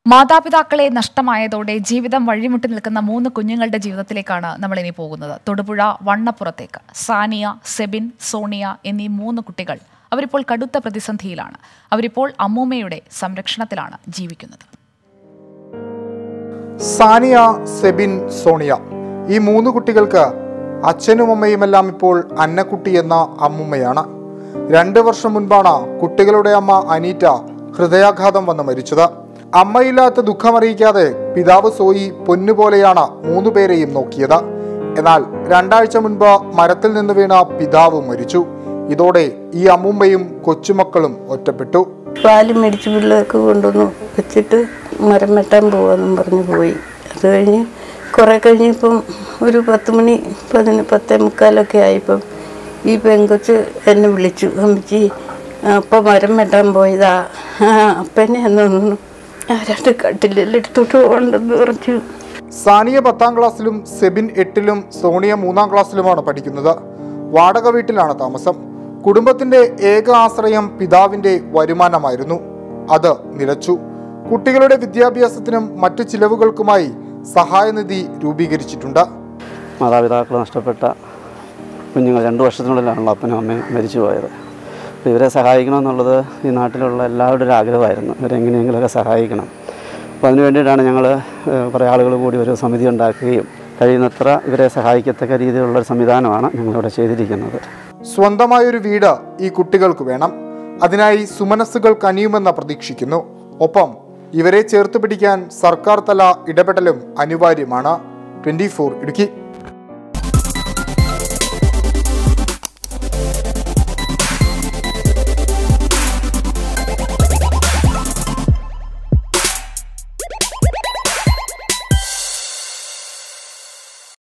മാതാപിതാക്കളെ നഷ്ടമായതോടെ ജീവിതം വഴിമുട്ടി നിൽക്കുന്ന മൂന്ന് കുഞ്ഞുങ്ങളുടെ ജീവിതത്തിലേക്കാണ് നമ്മൾ ഇനി പോകുന്നത് തൊടുപുഴ വണ്ണപ്പുറത്തേക്ക് സാനിയ സെബിൻ സോണിയ എന്നീ മൂന്ന് കുട്ടികൾ അവരിപ്പോൾ കടുത്ത പ്രതിസന്ധിയിലാണ് അവരിപ്പോൾ അമ്മൂമ്മയുടെ സംരക്ഷണത്തിലാണ് ജീവിക്കുന്നത് സാനിയ സെബിൻ സോണിയ ഈ മൂന്ന് കുട്ടികൾക്ക് അച്ഛനും അമ്മയുമെല്ലാം ഇപ്പോൾ അന്നക്കുട്ടി എന്ന അമ്മുമ്മയാണ് രണ്ട് വർഷം മുൻപാണ് കുട്ടികളുടെ അമ്മ അനീറ്റ ഹൃദയാഘാതം വന്ന് മരിച്ചത് അമ്മയില്ലാത്ത ദുഃഖമറിയിക്കാതെ പിതാവ് സോയി പൊന്നുപോലെയാണ് മൂന്നു പേരെയും നോക്കിയത് എന്നാൽ രണ്ടാഴ്ച മുൻപ് മരത്തിൽ നിന്ന് വീണ പിതാവ് മരിച്ചു ഇതോടെ ഈ അമ്മുമ്മയും കൊച്ചുമക്കളും ഒറ്റപ്പെട്ടു പാല് മേടിച്ച് പിള്ളേർക്ക് കൊണ്ടുവന്നു വെച്ചിട്ട് മരം വെട്ടാൻ പോവാന്നും പറഞ്ഞ് പോയി അത് കഴിഞ്ഞ് കുറേ കഴിഞ്ഞപ്പം ഒരു പത്ത് മണി പതിന് പത്തേ മുക്കാലൊക്കെ ആയപ്പം ഈ പെങ്കൊച്ച് എന്നെ വിളിച്ചു അമ്മച്ചി അപ്പം മരം വെട്ടാൻ പോയതാ ആ അപ്പനെ എന്നൊന്നു ആരാണ്ട് കട്ടിലെല്ലാം എടുത്തോട്ട് പോകണ്ടെന്ന് പറഞ്ഞു സാനിയ പത്താം ക്ലാസ്സിലും സെബിൻ എട്ടിലും സോണിയ മൂന്നാം ക്ലാസ്സിലുമാണ് പഠിക്കുന്നത് വാടക വീട്ടിലാണ് താമസം കുടുംബത്തിന്റെ ഏക ആശ്രയം പിതാവിന്റെ വരുമാനമായിരുന്നു അത് നിലച്ചു കുട്ടികളുടെ വിദ്യാഭ്യാസത്തിനും മറ്റു ചിലവുകൾക്കുമായി സഹായനിധി രൂപീകരിച്ചിട്ടുണ്ട് മാതാപിതാക്കൾ നഷ്ടപ്പെട്ട കുഞ്ഞുങ്ങൾ രണ്ട് വർഷത്തിനുള്ളിലാണല്ലോ അപ്പനും അമ്മയും മരിച്ചു പോയത് അപ്പോൾ ഇവരെ സഹായിക്കണമെന്നുള്ളത് ഈ നാട്ടിലുള്ള എല്ലാവരുടെ ഒരു ആഗ്രഹമായിരുന്നു ഇവരെങ്ങനെയെങ്കിലുമൊക്കെ സഹായിക്കണം അപ്പോൾ അതിന് വേണ്ടിയിട്ടാണ് ഞങ്ങൾ കുറേ ആളുകൾ കൂടി ഒരു സമിതി ഉണ്ടാക്കുകയും കഴിയുന്നത്ര ഇവരെ സഹായിക്കത്തക്ക രീതിയിലുള്ള ഒരു സംവിധാനമാണ് ഞങ്ങളിവിടെ ചെയ്തിരിക്കുന്നത് സ്വന്തമായൊരു വീട് ഈ കുട്ടികൾക്ക് വേണം അതിനായി സുമനസ്സുകൾ കനിയുമെന്ന് പ്രതീക്ഷിക്കുന്നു ഒപ്പം ഇവരെ ചേർത്ത് പിടിക്കാൻ സർക്കാർ തല ഇടപെടലും അനിവാര്യമാണ് ട്വന്റി ഇടുക്കി